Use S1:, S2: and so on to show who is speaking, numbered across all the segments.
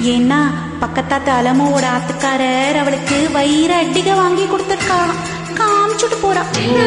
S1: ஏன்னா பக்கத்தாத்து அலமோவோட ஆத்துக்காரர் அவளுக்கு வயிறு அடிக வாங்கி கொடுத்துருக்கா காமிச்சுட்டு போறா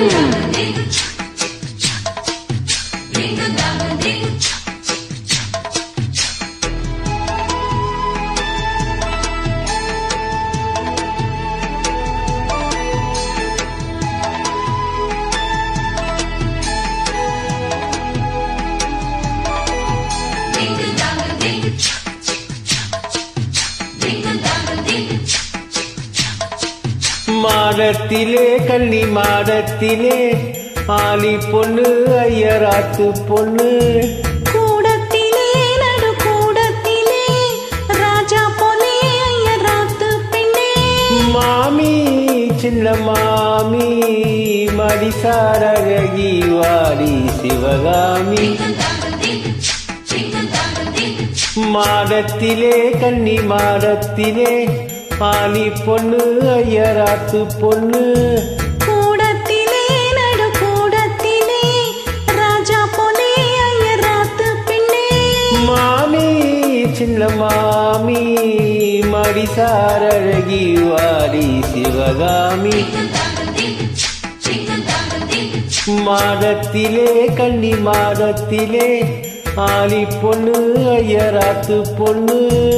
S2: மாடத்திலே கன்னி மாடத்திலே ஆலி பொண்ணு ஐயராத்து பொண்ணு
S1: கூடத்திலே நடு கூடத்திலே ராஜா போலே ஐயராத்து பெண்ணே
S2: மாமி சின்ன மாமி மடிசாரழகி வாடி சிவகாமி மாடத்திலே கன்னி மாடத்திலே ஆலி பொண்ணு ஐயராத்து பொண்ணு
S1: கூடத்திலே நடு கூடத்திலே ராஜா போலே ஐயராத்து பெண்ணே
S2: மாமி சின்ன மாமி மடிசாரழகி வாடி சிவகாமி மாடத்திலே கன்னி மாடத்திலே ஆலி பொண்ணு ஐயராத்து பொண்ணு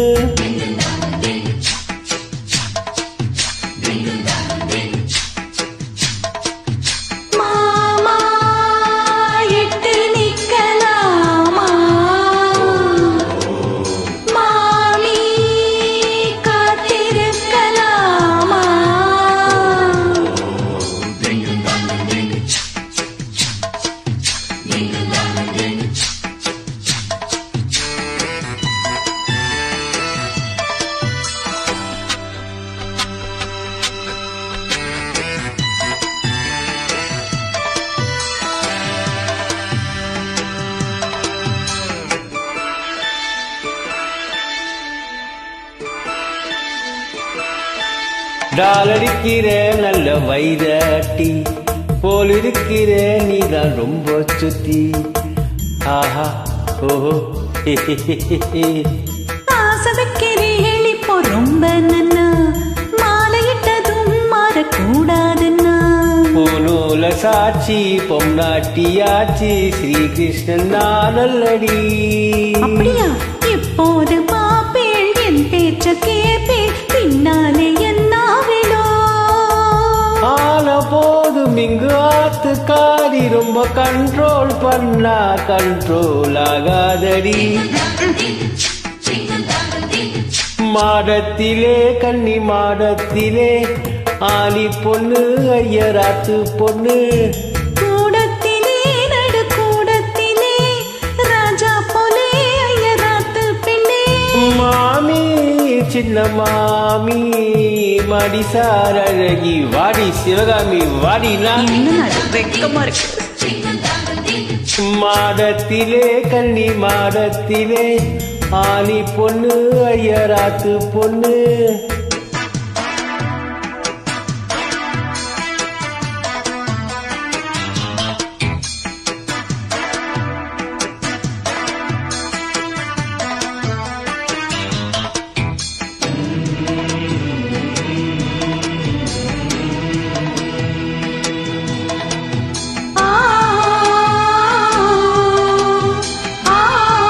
S1: மாமா எட்டு நிக்கலாமா மாமி காத்திருக்கலாமா
S2: டாலடிக்கிற நல்ல வைரட்டி போல் இருக்கிற நீதான் ரொம்ப சுத்தி ஆஹா ஓஹோ
S1: ஆசை வைக்கிறேன் இப்போ ரொம்ப நன்னா மாலையிட்டதும் மாறக்கூடாதுன்னா
S2: பூநூல சாட்சி பொம்நாட்டியாச்சி ஸ்ரீகிருஷ்ணன் நானல்லடி
S1: அப்படியா எப்போது பாப்பேன் என் பேச்ச கேப்பேன் பின்னாலே என்னாவிலோ
S2: ஆன போதும் இங்கு ஆத்துக்காரி ரொம்ப கண்ட்ரோல் பண்ணா கண்ட்ரோல் ஆகாதடி மாடத்திலே கன்னி மாடத்திலே ஆலி பொண்ணு ஐயராத்து பொண்ணு
S1: கூடத்திலே நடு கூடத்திலே ராஜா போலே ஐயராத்து பெண்ணே
S2: மாமி சின்ன மாமி மடிசார் அழகி வாடி சிவகாமி வாடினா
S1: என்ன நடு வெக்கமா இருக்கு
S2: மாடத்திலே கன்னி மாடத்திலே ஆலி பொண்ணு ஐயராத்து பொண்ணு
S1: ஆ ஆ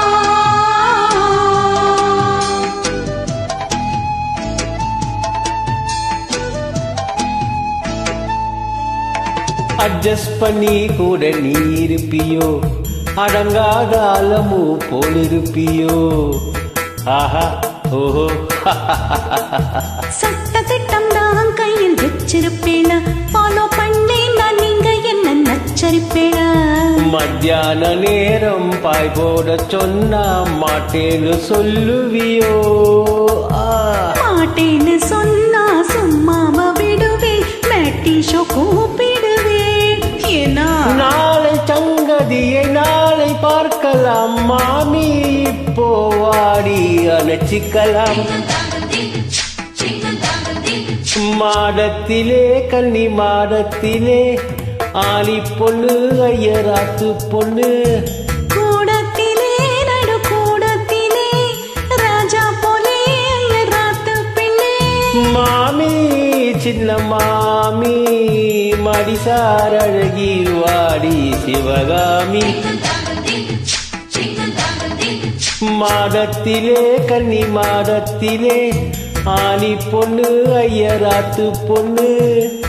S2: அட்ஜஸ்ட் பண்ணி கூட நீ இருப்பியோ அடங்காத அலமு போல் இருப்பியோ ஆஹா ஓஹோ
S1: சட்ட திட்டம் நான் கையில் வச்சிருப்பேனா ஃபாலோ பண்ணி நான் நீங்க என்ன நச்சரிப்பேனா
S2: மத்தியான நேரம் பாய் போட சொன்னா மாட்டேன்னு சொல்லுவியோ ஆ
S1: மாட்டேன்னு சொன்னா சும்மாவ விடுவேன் மேட்டி ஷோ கூப்பிடுவேன் ஏன்னா
S2: நாளை சங்கதியை நாளை பார்க்கலாம் மாமி இப்போ வாடி அணைச்சிக்கலாம் மாடத்திலே கன்னி மாடத்திலே ஆலி பொண்ணு ஐயராத்து பொண்ணு
S1: கூடத்திலே நடு கூடத்திலே ராஜா போலே
S2: சின்ன மாமி மடிசார் அழகி வாடி சிவகாமி மாதத்திலே கன்னி மாதத்திலே ஆனி பொண்ணு ஐயராத்து பொண்ணு